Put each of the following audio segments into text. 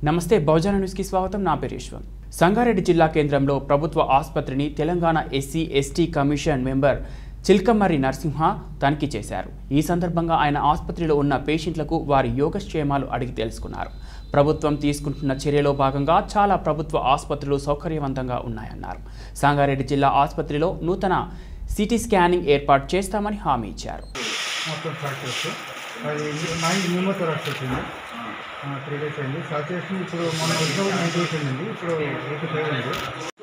నమస్తే బహుజన న్యూస్కి స్వాగతం నా పేరు యశ్వంత్ సంగారెడ్డి జిల్లా కేంద్రంలో ప్రభుత్వ ఆసుపత్రిని Telangana SC ST commission member Chilkamarri Narasimha తనిఖీ చేశారు ఈ సందర్భంగా ఆయన ఆసుపత్రిలో ఉన్న పేషెంట్లకు వారి యోగక్షేమాలు అడిగి తెలుసుకున్నారు ప్రభుత్వం తీసుకుంటున్న చర్యలో భాగంగా చాలా ప్రభుత్వ ఆసుపత్రులు సౌకర్యవంతంగా ఉన్నాయన్నారు సంగారెడ్డి జిల్లా ఆసుపత్రిలో నూతన సిటీ స్కానింగ్ ఏర్పాటు చేస్తామని హామీ ఇచ్చారు మొత్తం ఫ్రాక్చర్స్ అది మైండ్ న్యూమోథొరాక్స్ వచ్చింది త్రీ డేస్ అయింది సాచురేషన్ ఇప్పుడు మొన్న వచ్చినప్పుడు నైన్ డేస్ అయింది ఇప్పుడు ఎయిటీ ఫైవ్ ఉంది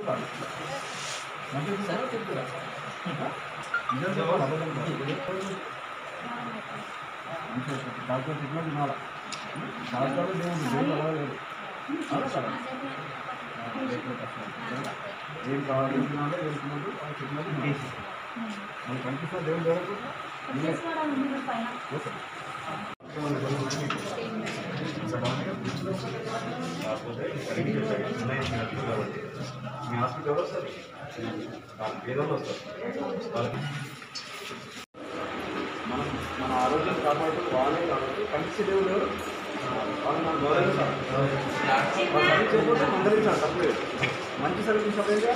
ఏం కావాలి మనకు కనిపిస్తుంది దేవుని దేవుడు మీ హాస్పిటల్ ఎవరు వస్తారు పేదలు వస్తారు వాళ్ళకి మనం మన ఆరోగ్యం కాపాడుతూ వాళ్ళే కాబట్టి కలిసి దేవుడు ఎవరు వాళ్ళు మనం గౌరవించాలి వాళ్ళు సర్వీస్ చేయకపోతే మందలించాలి తప్పలేదు మంచి సర్వీస్ సపరేట్గా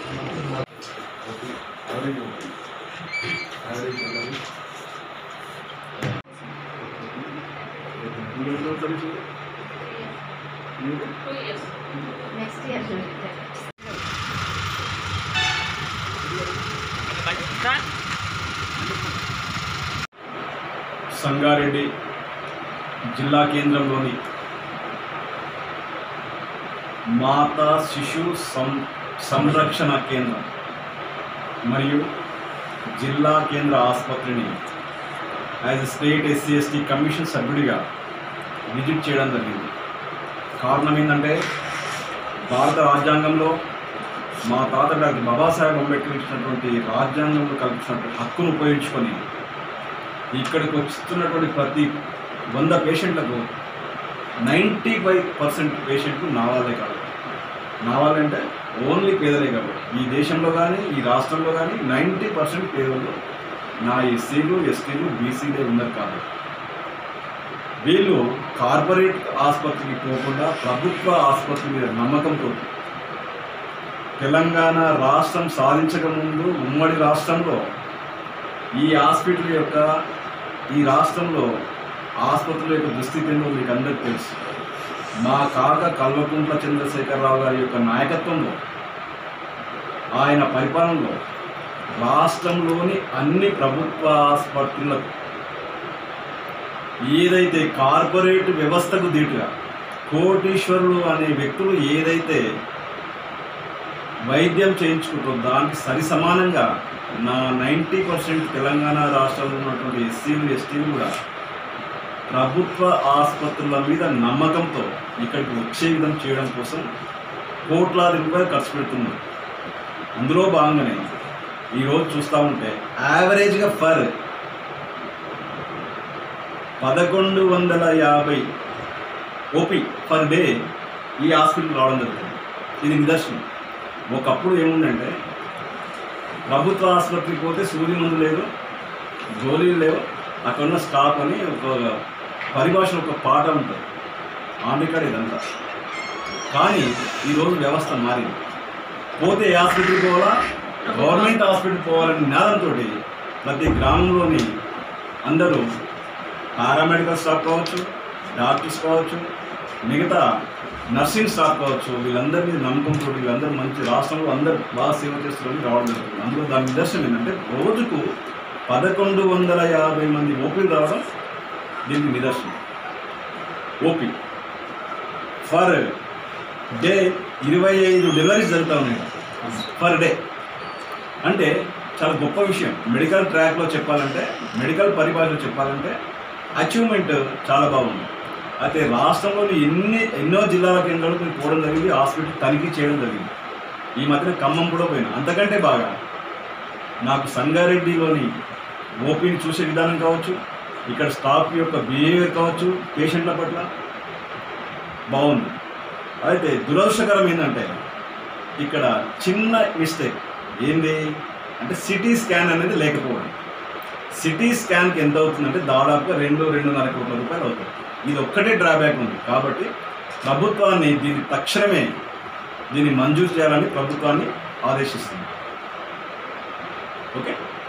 యావరేజ్ యావరేజ్ ఉండాలి మీరు సర్వీస్ మీరు నెక్స్ట్ ఇయర్ సంగారెడ్డి జిల్లా కేంద్రంలోని మాతా శిశు సం సంరక్షణ కేంద్రం మరియు జిల్లా కేంద్ర ఆసుపత్రిని as state SC ST commission సభ్యుడిగా విజిట్ చేయడం జరిగింది కారణం ఏంటంటే భారత రాజ్యాంగంలో మా తాత డాక్టర్ బాబాసాహెబ్ అంబేద్కర్ ఇచ్చినటువంటి రాజ్యాంగంలో కల్పించినటువంటి హక్కును ఉపయోగించుకొని ఇక్కడికి వస్తున్నటువంటి ప్రతి వంద పేషెంట్లకు నైంటీ ఫైవ్ పర్సెంట్ పేషెంట్లు నా వాళ్ళే కాదు నా వాళ్ళంటే ఓన్లీ పేదలే కాదు ఈ దేశంలో కానీ ఈ రాష్ట్రంలో కానీ నైంటీ పర్సెంట్ పేదలు నా ఎస్సీలు ఎస్టీలు బీసీలే ఉన్నారు కాదు వీళ్ళు కార్పొరేట్ ఆసుపత్రికి పోకుండా ప్రభుత్వ ఆసుపత్రి మీద నమ్మకంతో తెలంగాణ రాష్ట్రం సాధించకముందు ఉమ్మడి రాష్ట్రంలో ఈ హాస్పిటల్ యొక్క ఈ రాష్ట్రంలో ఆసుపత్రుల యొక్క దుస్థితి ఏందో మీకు అందరికీ తెలుసు మా కాక కల్వకుంట్ల చంద్రశేఖరరావు గారి యొక్క నాయకత్వంలో ఆయన పరిపాలనలో రాష్ట్రంలోని అన్ని ప్రభుత్వ ఆసుపత్రులకు ఏదైతే కార్పొరేట్ వ్యవస్థకు దీటుగా కోటీశ్వరులు అనే వ్యక్తులు ఏదైతే వైద్యం చేయించుకుంటారో దానికి సరి సమానంగా నా నైంటీ పర్సెంట్ తెలంగాణ రాష్ట్రంలో ఉన్నటువంటి ఎస్సీలు ఎస్టీలు కూడా ప్రభుత్వ ఆసుపత్రుల మీద నమ్మకంతో ఇక్కడికి వచ్చే విధం చేయడం కోసం కోట్లాది రూపాయలు ఖర్చు పెడుతున్నారు అందులో భాగంగానే ఈరోజు చూస్తూ ఉంటే యావరేజ్గా ఫర్ పదకొండు వందల యాభై ఓపీ పర్ డే ఈ హాస్పిటల్ రావడం జరుగుతుంది ఇది నిదర్శనం ఒకప్పుడు ఏముందంటే ప్రభుత్వ ఆసుపత్రికి పోతే సూది మందు లేదు గోళీలు లేవు అక్కడున్న స్టాప్ అని ఒక పరిభాష ఒక పాట ఉంటుంది ఆంబికాడ్ ఇదంతా కానీ ఈరోజు వ్యవస్థ మారింది పోతే ఏ హాస్పిటల్కి పోవాలా గవర్నమెంట్ హాస్పిటల్ పోవాలని నినాదంతో ప్రతి గ్రామంలోని అందరూ పారామెడికల్ స్టాఫ్ కావచ్చు డాక్టర్స్ కావచ్చు మిగతా నర్సింగ్ స్టాఫ్ కావచ్చు వీళ్ళందరి మీద నమ్మకంతో వీళ్ళందరూ మంచి రాష్ట్రంలో అందరూ బాగా సేవ చేస్తున్నారని రావడం జరుగుతుంది అందులో దాని నిదర్శనం ఏంటంటే రోజుకు పదకొండు వందల యాభై మంది ఓపీలు రావడం దీనికి నిదర్శనం ఓపీ ఫర్ డే ఇరవై ఐదు డెలివరీస్ జరుగుతూ ఉన్నాయి పర్ డే అంటే చాలా గొప్ప విషయం మెడికల్ ట్రాక్లో చెప్పాలంటే మెడికల్ పరిభాషలో చెప్పాలంటే అచీవ్మెంట్ చాలా బాగుంది అయితే రాష్ట్రంలోని ఎన్ని ఎన్నో జిల్లాల కేంద్రాలకు నేను పోవడం జరిగింది హాస్పిటల్ తనిఖీ చేయడం జరిగింది ఈ మధ్యన ఖమ్మం కూడా పోయినా అంతకంటే బాగా నాకు సంగారెడ్డిలోని ఓపీని చూసే విధానం కావచ్చు ఇక్కడ స్టాఫ్ యొక్క బిహేవియర్ కావచ్చు పేషెంట్ల పట్ల బాగుంది అయితే దురదృష్టకరం ఏంటంటే ఇక్కడ చిన్న మిస్టేక్ ఏంది అంటే సిటీ స్కాన్ అనేది లేకపోవడం సిటీ స్కాన్కి ఎంత అవుతుందంటే దాదాపుగా రెండు రెండున్నర కోట్ల రూపాయలు అవుతుంది ఇది ఒక్కటే డ్రాబ్యాక్ ఉంది కాబట్టి ప్రభుత్వాన్ని దీన్ని తక్షణమే దీన్ని మంజూరు చేయాలని ప్రభుత్వాన్ని ఆదేశిస్తుంది ఓకే